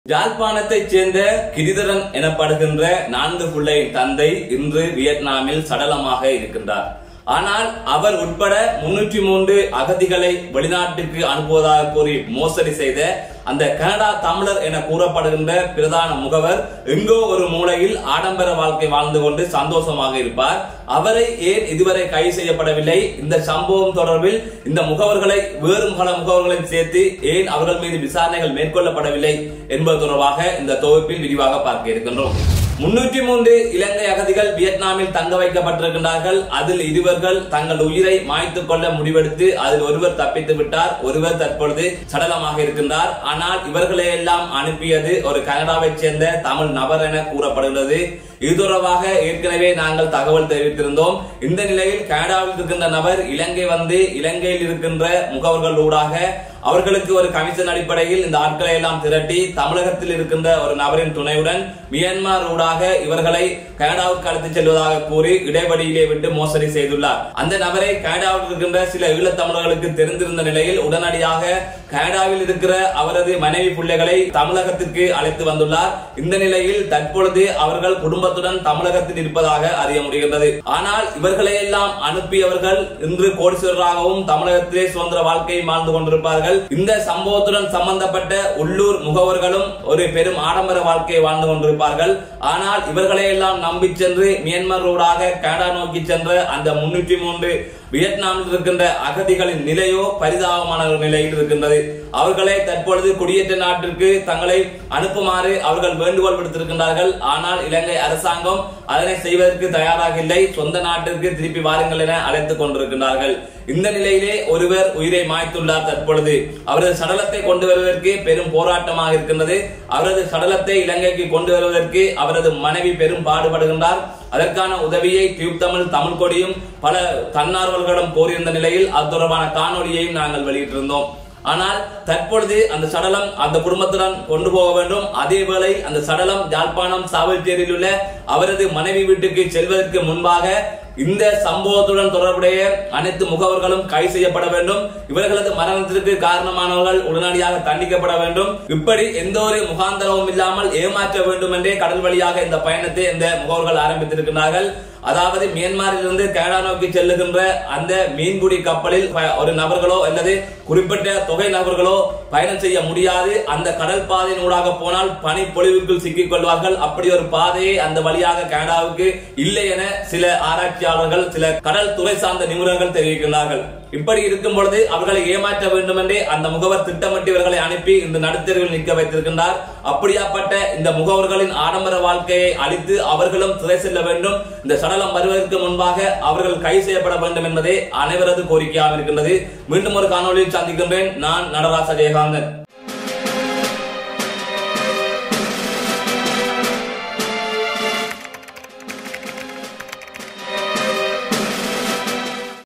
யாழ்ப்பாணத்தைச் சேர்ந்த கிரிதரன் எனப்படுகின்ற நான்கு பிள்ளையின் தந்தை இன்று வியட்நாமில் சடலமாக இருக்கின்றார் ஆனால் அவர் உட்பட முன்னூற்றி மூன்று அகதிகளை வெளிநாட்டுக்கு அனுப்புவதாக கூறி மோசடி செய்த அந்த கனடா தமிழர் என கூறப்படுகின்ற பிரதான முகவர் எங்கோ ஒரு மூலையில் ஆடம்பர வாழ்க்கை வாழ்ந்து கொண்டு சந்தோஷமாக இருப்பார் அவரை ஏன் இதுவரை கைது செய்யப்படவில்லை இந்த சம்பவம் தொடர்பில் இந்த முகவர்களை வேறும் பல முகவர்களையும் சேர்த்து ஏன் அவர்கள் மீது விசாரணைகள் மேற்கொள்ளப்படவில்லை என்பது தொடர்பாக இந்த தொகுப்பில் விரிவாக பார்க்க இருக்கின்றோம் முன்னூற்றி மூன்று இலங்கை அகதிகள் வியட்நாமில் தங்க வைக்கப்பட்டிருக்கின்றார்கள் அதில் இருவர்கள் தங்கள் உயிரை மாய்த்துக் கொள்ள முடிவெடுத்து அதில் ஒருவர் தப்பித்து விட்டார் ஒருவர் தற்பொழுது சடலமாக இருக்கின்றார் ஆனால் இவர்களை எல்லாம் அனுப்பியது ஒரு கனடாவைச் சேர்ந்த தமிழ் நபர் என கூறப்படுகிறது இது தொடர்பாக ஏற்கனவே நாங்கள் தகவல் தெரிவித்திருந்தோம் இந்த நிலையில் கனடாவில் இருக்கின்ற நபர் இலங்கை வந்து இலங்கையில் இருக்கின்ற முகவர்கள் ஊடாக அவர்களுக்கு ஒரு கமிஷன் அடிப்படையில் இந்த ஆட்களை எல்லாம் திரட்டி தமிழகத்தில் இருக்கின்ற ஒரு நபரின் துணையுடன் மியான்மர் ஊடாக இவர்களை கனடாவுக்கு அழைத்துச் செல்வதாக கூறி இடைவெளியிலே விட்டு மோசடி செய்துள்ளார் அந்த நபரை கனடாவில் இருக்கின்ற சில ஈழத்தமிழர்களுக்கு தெரிந்திருந்த நிலையில் உடனடியாக கனடாவில் இருக்கிற அவரது மனைவி பிள்ளைகளை தமிழகத்திற்கு அழைத்து வந்துள்ளார் இந்த நிலையில் தற்பொழுது அவர்கள் குடும்பத்துடன் தமிழகத்தில் இருப்பதாக அறிய முடிகின்றது ஆனால் இவர்களை எல்லாம் அனுப்பியவர்கள் இன்று கோடீஸ்வரராகவும் தமிழகத்திலே சுதந்திர வாழ்க்கையை வாழ்ந்து கொண்டிருப்பார்கள் இந்த சம்பவத்துடன் சம்பந்தப்பட்ட உள்ளூர் முகவர்களும் ஒரு பெரும் ஆடம்பர வாழ்க்கையை வாழ்ந்து கொண்டிருப்பார்கள் ஆனால் இவர்களை எல்லாம் நம்பி சென்று மியான்மர் ஊடாக கனடா நோக்கி சென்ற அந்த முன்னூற்றி மூன்று வியட்நாமில் இருக்கின்ற அகதிகளின் நிலையோ பரிதாபமான ஒரு நிலையில் இருக்கின்றது அவர்களை தற்பொழுது குடியேற்ற நாட்டிற்கு தங்களை அனுப்புமாறு அவர்கள் வேண்டுகோள் விடுத்திருக்கின்றார்கள் ஆனால் இலங்கை அரசாங்கம் அதனை செய்வதற்கு தயாராக இல்லை சொந்த நாட்டிற்கு திருப்பி வாருங்கள் என அழைத்துக் கொண்டிருக்கின்றார்கள் இந்த நிலையிலே ஒருவர் உயிரை மாய்த்துள்ளார் தற்பொழுது அவரது சடலத்தை கொண்டு வருவதற்கு பெரும் போராட்டமாக இருக்கின்றது அவரது சடலத்தை இலங்கைக்கு கொண்டு வருவதற்கு அவரது மனைவி பெரும் பாடுபடுகின்றார் அதற்கான உதவியை டியூப் தமிழ் தமிழ் கொடியும் பல தன்னார்வல்களிடம் கோரியிருந்த நிலையில் அது தொடர்பான காணொலியையும் நாங்கள் வெளியிட்டிருந்தோம் ஆனால் தற்பொழுது அந்த சடலம் அந்த குடும்பத்துடன் கொண்டு போக வேண்டும் அதே வேளை அந்த சடலம் யாழ்ப்பாணம் சாவல்சேரியில் உள்ள அவரது மனைவி வீட்டுக்கு செல்வதற்கு முன்பாக இந்த சம்பவத்துடன் தொடர்புடைய அனைத்து முகவர்களும் கைது செய்யப்பட வேண்டும் இவர்களது மரணத்திற்கு காரணமானவர்கள் உடனடியாக தண்டிக்கப்பட வேண்டும் இப்படி எந்த ஒரு முகாந்தரமும் இல்லாமல் ஏமாற்ற வேண்டும் என்றே கடல் வழியாக இந்த பயணத்தை இந்த முகவர்கள் ஆரம்பித்திருக்கிறார்கள் அதாவது மியான்மரில் இருந்து கனடா நோக்கி செல்லுகின்ற அந்த மீன்குடி கப்பலில் ஒரு நபர்களோ அல்லது குறிப்பிட்ட தொகை நபர்களோ பயணம் செய்ய முடியாது அந்த கடல் பாதையின் ஊடாக போனால் பனி பொழிவுக்குள் சிக்கிக் கொள்வார்கள் அப்படி ஒரு பாதையை அந்த வழியாக கனடாவுக்கு இல்லை என சில ஆராய்ச்சியாளர்கள் சில கடல் துறை சார்ந்த நிபுணர்கள் தெரிவிக்கிறார்கள் இப்படி இருக்கும் பொழுது அவர்களை ஏமாற்ற வேண்டும் என்றே அந்த முகவர் திட்டமிட்டு இவர்களை அனுப்பி இந்த நடுத்தருவில் நிற்க வைத்திருக்கின்றார் அப்படியாப்பட்ட இந்த முகவர்களின் ஆடம்பர வாழ்க்கையை அழித்து அவர்களும் துறை செல்ல வேண்டும் இந்த சடலம் வருவதற்கு முன்பாக அவர்கள் கைது செய்யப்பட வேண்டும் என்பதே அனைவரது கோரிக்கையாக இருக்கின்றது மீண்டும் ஒரு காணொலியில் சந்திக்கின்றேன் நான் நடராச ஜெயகாந்தன்